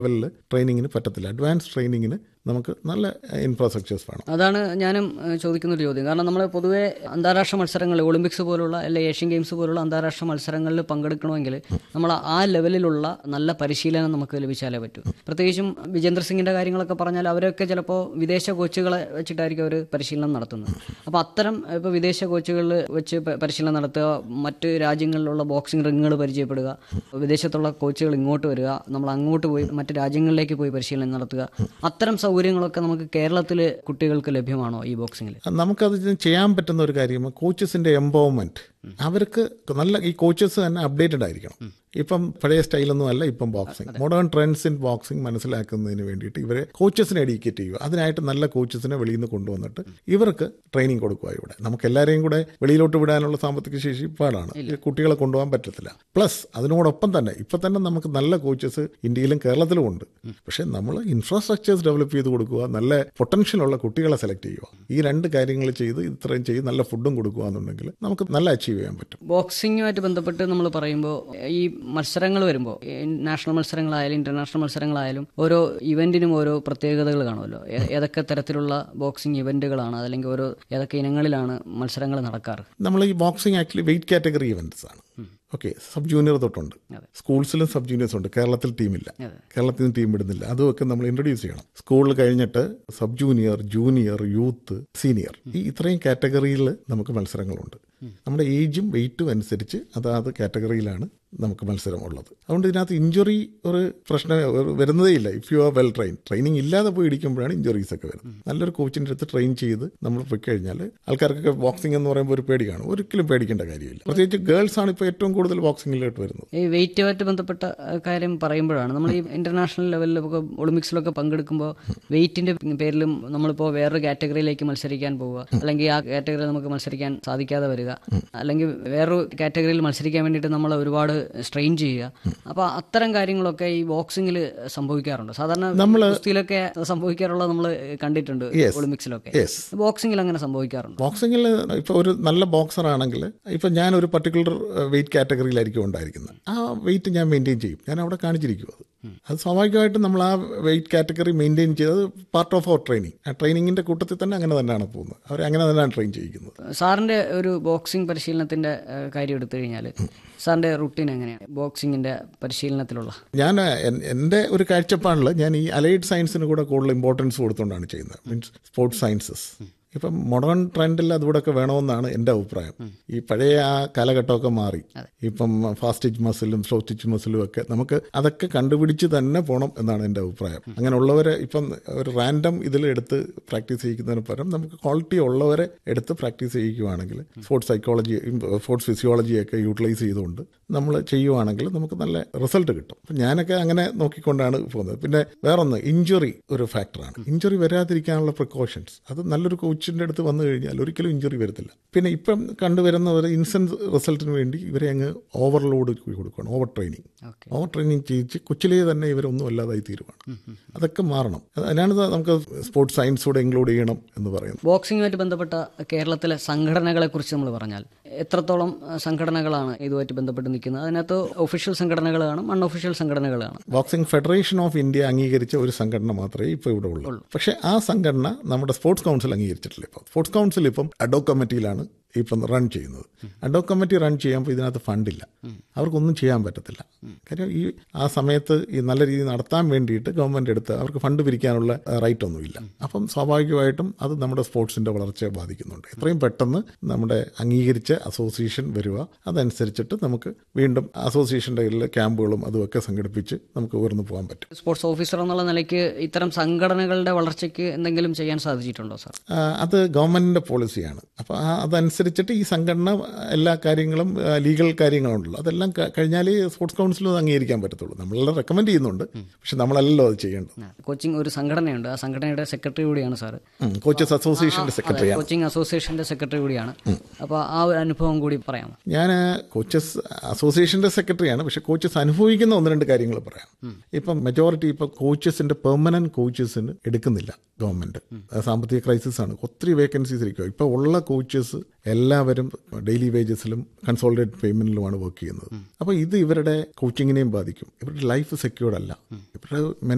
ലെവലിൽ ട്രെയിനിങ്ങിന് പറ്റത്തില്ല അഡ്വാൻസ് ട്രെയിനിങ്ങിന് നമുക്ക് നല്ല ഇൻഫ്രാസ്ട്രക്ചേഴ്സ് വേണം അതാണ് ഞാനും ഏഹ്, ചോദിക്കുന്ന ഒരു ചോദ്യം കാരണം നമ്മൾ പൊതുവെ അന്താരാഷ്ട്ര മത്സരങ്ങൾ ഒളിമ്പിക്സ് പോലുള്ള അല്ലെ ഏഷ്യൻ ഗെയിംസ് പോലുള്ള അന്താരാഷ്ട്ര മത്സരങ്ങളിൽ പങ്കെടുക്കണമെങ്കിൽ നമ്മൾ ആ ലെവലിലുള്ള നല്ല പരിശീലനം നമുക്ക് ലഭിച്ചാലേ പറ്റൂ പ്രത്യേകിച്ചും വിജേന്ദ്ര സിംഗിന്റെ കാര്യങ്ങളൊക്കെ പറഞ്ഞാൽ അവരൊക്കെ ചിലപ്പോൾ വിദേശ കോച്ചുകളെ വെച്ചിട്ടായിരിക്കും അവർ പരിശീലനം നടത്തുന്നത് അപ്പോൾ അത്തരം ഇപ്പോൾ വിദേശ കോച്ചുകളിൽ വെച്ച് പ- പരിശീലനം നടത്തുക മറ്റ് രാജ്യങ്ങളിലുള്ള ബോക്സിംഗ് റിങ്ങുകൾ പരിചയപ്പെടുക വിദേശത്തുള്ള കോച്ചുകൾ ഇങ്ങോട്ട് വരിക നമ്മൾ അങ്ങോട്ട് പോയി മറ്റ് രാജ്യങ്ങളിലേക്ക് പോയി പരിശീലനം നടത്തുക അത്തരം സൗകര്യങ്ങളൊക്കെ നമുക്ക് കേരളത്തിൽ കുട്ടികൾക്ക് ലഭ്യമാണോ ഈ ബോക്സിംഗിൽ നമുക്കത് ചെയ്യാൻ പറ്റുന്ന ഒരു കാര്യം കോച്ചസിന്റെ എംപവർമെന്റ് അവർക്ക് നല്ല ഈ കോച്ചസ് തന്നെ അപ്ഡേറ്റഡ് ആയിരിക്കണം ഇപ്പം പഴയ സ്റ്റൈലൊന്നും അല്ല ഇപ്പം boxing modern trends in boxing മനസ്സിലാക്കുന്നതിന് വേണ്ടിയിട്ട് ഇവരെ കോച്ചസിനെ എഡ്യൂക്കേറ്റ് ചെയ്യുക അതിനായിട്ട് നല്ല കോച്ചസിനെ വെളിയിൽ നിന്ന് കൊണ്ടുവന്നിട്ട് ഇവർക്ക് ട്രെയിനിങ് കൊടുക്കുക ഇവിടെ നമുക്ക് എല്ലാവരെയും കൂടെ വെളിയിലോട്ട് വിടാനുള്ള സാമ്പത്തിക ശേഷി പാടാണ് ഈ കുട്ടികളെ കൊണ്ടുപോകാൻ പറ്റത്തില്ല പ്ലസ് അതിനോടൊപ്പം തന്നെ ഇപ്പൊ തന്നെ നമുക്ക് നല്ല കോച്ചസ് ഇന്ത്യയിലും കേരളത്തിലും ഉണ്ട് പക്ഷെ നമ്മൾ ഇൻഫ്രാസ്ട്രക്ചേഴ്സ് ഡെവലപ്പ് ചെയ്ത് കൊടുക്കുക നല്ല പൊട്ടൻഷ്യൽ ഉള്ള കുട്ടികളെ സെലക്ട് ചെയ്യുക ഈ രണ്ട് കാര്യങ്ങൾ ചെയ്ത് ഇത്രയും ചെയ്ത് നല്ല ഫുഡും കൊടുക്കുക എന്നുണ്ടെങ്കിൽ നമുക്ക് നല്ല അച്ചീവ് ചെയ്യാൻ പറ്റും ബോക്സിങ്ങുമായിട്ട് ബന്ധപ്പെട്ട് നമ്മൾ പറയുമ്പോൾ ഈ മത്സരങ്ങൾ വരുമ്പോൾ നാഷണൽ മത്സരങ്ങളായാലും ഇന്റർനാഷണൽ മത്സരങ്ങളായാലും ഓരോ ഇവന്റിനും ഓരോ പ്രത്യേകതകൾ കാണുമല്ലോ ഏ- ഏതൊക്കെ തരത്തിലുള്ള ബോക്സിംഗ് ഇവന്റുകളാണ് അല്ലെങ്കിൽ ഓരോ ഏതൊക്കെ ഇനങ്ങളിലാണ് മത്സരങ്ങൾ നടക്കാറ് നമ്മൾ ഈ boxing actually weight category events ആണ് ഓക്കെ സബ് ജൂനിയർ തൊട്ടുണ്ട് സ്കൂൾസിലും സബ് ജൂനിയേഴ്സ് ഉണ്ട് കേരളത്തിൽ ടീമില്ല കേരളത്തിൽ നിന്ന് ടീം ഇടുന്നില്ല അതുമൊക്കെ നമ്മൾ ഇൻട്രൊഡ്യൂസ് ചെയ്യണം സ്കൂളിൽ കഴിഞ്ഞിട്ട് sub junior junior youth senior ഈ ഇത്രയും കാറ്റഗറിയിൽ നമുക്ക് മത്സരങ്ങളുണ്ട് നമ്മുടെ ഏജും വെയിറ്റും അനുസരിച്ച് അതാത് കാറ്റഗറിയിലാണ് നമുക്ക് മത്സരം ഉള്ളത് അതുകൊണ്ട് ഇതിനകത്ത് ഇഞ്ചുറി ഒരു പ്രശ്നം ഒരു വരുന്നതേ ഇല്ല if you are well train training ഇല്ലാതെ പോയി ഇടിക്കുമ്പോഴാണ് ഇഞ്ചുറീസ് ഒക്കെ വരുന്നത് നല്ലൊരു കോച്ചിൻ്റെ അടുത്ത് ട്രെയിൻ ചെയ്ത് നമ്മൾ പോയി കഴിഞ്ഞാൽ ആൾക്കാർക്കൊക്കെ ബോക്സിംഗ് എന്ന് പറയുമ്പോൾ ഒരു പേടി കാണും ഒരിക്കലും പേടിക്കേണ്ട കാര്യമില്ല പ്രത്യേകിച്ച് ഗേൾസ് ആണ് ഇപ്പോൾ ഏറ്റവും കൂടുതൽ ബോക്സിംഗിലോട്ട് വരുന്നത് ഈ വെയിറ്റുമായിട്ട് ബന്ധപ്പെട്ട അഹ്, കാര്യം പറയുമ്പോഴാണ് നമ്മൾ ഈ ഇന്റർനാഷണൽ ലെവലിലൊക്കെ ഒളിമ്പിക്സിലൊക്കെ പങ്കെടുക്കുമ്പോൾ വെയിറ്റിന്റെ പേരിലും നമ്മളിപ്പോൾ വേറൊരു കാറ്റഗറിയിലേക്ക് മത്സരിക്കാൻ പോവുക അല്ലെങ്കിൽ ആ കാറ്റഗറിയിൽ നമുക്ക് മത്സരിക്കാൻ സാധിക്കാതെ വരിക അല്ലെങ്കിൽ വേറൊരു കാറ്റഗറിയിൽ മത്സരിക്കാൻ വേണ്ടിയിട്ട് നമ്മൾ ഒരുപാട് സ്ട്രെയിൻ ചെയ്യുക അപ്പോൾ അത്തരം കാര്യങ്ങളൊക്കെ ഈ ബോക്സിംഗിൽ സംഭവിക്കാറുണ്ട് സാധാരണ ഗുസ്തിയിലൊക്കെ സംഭവിക്കാറുള്ളത് നമ്മൾ കണ്ടിട്ടുണ്ട് ഒളിമ്പിക്സിലൊക്കെ യെസ് ബോക്സിംഗിൽ അങ്ങനെ സംഭവിക്കാറുണ്ട് ബോക്സിങ്ങിൽ ഇപ്പോൾ ഒരു നല്ല ബോക്സർ ആണെങ്കിൽ ഇപ്പം ഞാൻ ഒരു പർട്ടിക്കുലർ വെയിറ്റ് കാറ്റഗറിയിലായിരിക്കും ഉണ്ടായിരിക്കുന്നത് ആ വെയിറ്റ് ഞാൻ മെയിൻറ്റെയിൻ ചെയ്യും ഞാൻ അവിടെ കാണിച്ചിരിക്കും അത് അത് സ്വാഭാവികമായിട്ടും നമ്മൾ ആ വെയിറ്റ് കാറ്റഗറി മെയിൻറ്റെയിൻ ചെയ്തത് പാർട്ട് ഓഫ് അവർ ട്രെയിനിങ് ആ ട്രെയിനിങ്ങിന്റെ കൂട്ടത്തിൽ തന്നെ അങ്ങനെ തന്നെയാണ് പോകുന്നത് അവർ അങ്ങനെ തന്നെയാണ് ട്രെയിൻ ചെയ്യിക്കുന്നത് സാറിന്റെ ഒരു ബോക്സിംഗ് പരിശീലനത്തിന്റെ ഏഹ്, കാര്യം എടുത്തു കഴിഞ്ഞാൽ സാറിന്റെ റുട്ടീൻ എങ്ങനെയാണ് ബോക്സിങ്ങിന്റെ പരിശീലനത്തിലുള്ള ഞാൻ എൻ- എൻ്റെ ഒരു കാഴ്ചപ്പാടിൽ ഞാൻ ഈ അലൈഡ് സയൻസിന് കൂടെ കൂടുതൽ ഇമ്പോർട്ടൻസ് കൊടുത്തുകൊണ്ടാണ് ചെയ്യുന്നത് മീൻസ് സ്പോർട്സ് സയൻസസ് ഇപ്പം മോഡേൺ ട്രെൻഡിൽ അതുകൂടെയൊക്കെ വേണമെന്നാണ് എൻ്റെ അഭിപ്രായം ഈ പഴയ ആ കാലഘട്ടമൊക്കെ മാറി ഇപ്പം ഫാസ്റ്റ് സ്റ്റിച്ച് മസിലും സ്ലോ സ്റ്റിച്ച് മസിലും ഒക്കെ നമുക്ക് അതൊക്കെ കണ്ടുപിടിച്ച് തന്നെ പോകണം എന്നാണ് എൻ്റെ അഭിപ്രായം അങ്ങനെയുള്ളവരെ ഇപ്പം ഒരു റാൻഡം ഇതിൽ എടുത്ത് പ്രാക്ടീസ് ചെയ്യിക്കുന്നതിന് പകരം നമുക്ക് ക്വാളിറ്റി ഉള്ളവരെ എടുത്ത് പ്രാക്ടീസ് ചെയ്യിക്കുവാണെങ്കിൽ സ്പോർട്സ് സൈക്കോളജി സ്പോർട്സ് ഫിസിയോളജിയൊക്കെ യൂട്ടിലൈസ് ചെയ്തുകൊണ്ട് നമ്മൾ ചെയ്യുവാണെങ്കിൽ നമുക്ക് നല്ല റിസൾട്ട് കിട്ടും അപ്പം ഞാനൊക്കെ അങ്ങനെ നോക്കിക്കൊണ്ടാണ് പോകുന്നത് പിന്നെ വേറൊന്ന് ഇഞ്ചുറി ഒരു ഫാക്ടറാണ് ഇഞ്ചുറി വരാതിരിക്കാനുള്ള പ്രിക്കോഷൻസ് അത് നല്ലൊരു കോച്ചിൻ്റെ അടുത്ത് വന്നു കഴിഞ്ഞാൽ ഒരിക്കലും ഇഞ്ചുറി വരത്തില്ല പിന്നെ ഇപ്പം കണ്ടുവരുന്ന ഒരു ഇൻസെൻസ് റിസൾട്ടിന് വേണ്ടി ഇവരെ അങ്ങ് ഓവർലോഡ് കൊടുക്കുകയാണ് over training okay over training ചെയ്യിച്ച് കൊച്ചിലേ തന്നെ ഇവരൊന്നും അല്ലാതായി തീരുവാണ് അതൊക്കെ മാറണം അത് അതിനാണ് ഇത് നമുക്ക് സ്പോർട്സ് സയൻസ് കൂടെ ഇൻക്ലൂഡ് ചെയ്യണം എന്ന് പറയുന്നത് ബോക്സിങ്ങുമായിട്ട് ബന്ധപ്പെട്ട കേരളത്തിലെ സംഘടനകളെ കുറിച്ച് നമ്മൾ പറഞ്ഞാൽ എത്രത്തോളം അഹ്, സംഘടനകളാണ് ഇതുമായിട്ട് ബന്ധപ്പെട്ട് നിൽക്കുന്നത് അതിനകത്ത് ഒഫീഷ്യൽ സംഘടനകൾ കാണും അൺഒഫീഷ്യൽ സംഘടനകൾ കാണും ബോക്സിംഗ് ഫെഡറേഷൻ ഓഫ് ഇന്ത്യ അംഗീകരിച്ച ഒരു സംഘടന മാത്രമേ ഇപ്പോൾ ഇവിടെ ഉള്ളൂ പക്ഷേ ആ സംഘടന നമ്മുടെ സ്പോർട്സ് കൗൺസിൽ അംഗീകരിച്ചിട്ടില്ല ഇപ്പോൾ സ്പോർട്സ് കൗൺസിൽ ഇപ്പം അഡോ കമ്മിറ്റിയിലാണ് ഇപ്പം റൺ ചെയ്യുന്നത് അഡോ കമ്മിറ്റി റൺ ചെയ്യുമ്പോൾ ഇതിനകത്ത് ഫണ്ടില്ല അവർക്കൊന്നും ചെയ്യാൻ പറ്റത്തില്ല കാര്യം ഈ ആ സമയത്ത് ഈ നല്ല രീതിയിൽ നടത്താൻ വേണ്ടിയിട്ട് ഗവൺമെന്റ് എടുത്ത് അവർക്ക് ഫണ്ട് പിരിക്കാനുള്ള റൈറ്റ് ഒന്നുമില്ല അപ്പം സ്വാഭാവികമായിട്ടും അത് നമ്മുടെ സ്പോർട്സിന്റെ വളർച്ചയെ ബാധിക്കുന്നുണ്ട് എത്രയും പെട്ടെന്ന് നമ്മുടെ അംഗീകരിച്ച അസോസിയേഷൻ വരിക അതനുസരിച്ചിട്ട് നമുക്ക് വീണ്ടും അസോസിയേഷൻ്റെ കീഴിൽ ക്യാമ്പുകളും അതുമൊക്കെ സംഘടിപ്പിച്ച് നമുക്ക് ഉയർന്നു പോകാൻ പറ്റും സ്പോർട്സ് ഓഫീസർ എന്നുള്ള നിലയ്ക്ക് ഇത്തരം സംഘടനകളുടെ വളർച്ചയ്ക്ക് എന്തെങ്കിലും ചെയ്യാൻ സാധിച്ചിട്ടുണ്ടോ സാർ ആ, അത് ഗവൺമെന്റിന്റെ പോളിസിയാണ് അപ്പോൾ ആ അതനുസരിച്ചിട്ട് ഈ സംഘടന എല്ലാ കാര്യങ്ങളും ആ, ലീഗൽ കാര്യങ്ങളുണ്ടല്ലോ അതെല്ലാം ക- കഴിഞ്ഞാലേ സ്പോർട്സ് കൗൺസിൽ അത് അംഗീകരിക്കാൻ പറ്റത്തുള്ളൂ നമ്മളെല്ലാം റെക്കമെൻഡ് ചെയ്യുന്നുണ്ട് പക്ഷെ നമ്മളല്ലല്ലോ അത് ചെയ്യേണ്ടത് കോച്ചിങ് ഒരു സംഘടനയുണ്ട് ആ സംഘടനയുടെ സെക്രട്ടറി കൂടിയാണ് സാർ കോച്ചസ് അസോസിയേഷന്റെ സെക്രട്ടറിയാണ് കോച്ചിങ് അസോസിയേഷന്റെ സെക്രട്ടറി കൂടിയാണ് അപ്പോൾ ആ ഒരു അനുഭവം കൂടി പറയാമോ ഞാൻ കോച്ചസ് അസോസിയേഷന്റെ സെക്രട്ടറിയാണ് പക്ഷെ കോച്ചസ് അനുഭവിക്കുന്ന ഒന്ന് രണ്ട് കാര്യങ്ങൾ പറയാം ഇപ്പം മെജോറിറ്റി ഇപ്പം കോച്ചസിന്റെ പെർമനന്റ് കോച്ചസിന് എടുക്കുന്നില്ല ഗവൺമെന്റ് അത് സാമ്പത്തിക ക്രൈസിസ് ആണ് ഒത്തിരി വേക്കൻസീസ് ഇരിക്കുക ഇപ്പൊ ഉള്ള കോച്ചസ് എല്ലാവരും ഡെയിലി വേജസിലും കൺസോളിഡേറ്റ് പേയ്മെന്റിലുമാണ് വർക്ക് ചെയ്യുന്നത് അപ്പോൾ ഇത് ഇവരുടെ കോച്ചിങ്ങിനെയും ബാധിക്കും ഇവരുടെ ലൈഫ് സെക്യൂർഡ് അല്ല ഇവരുടെ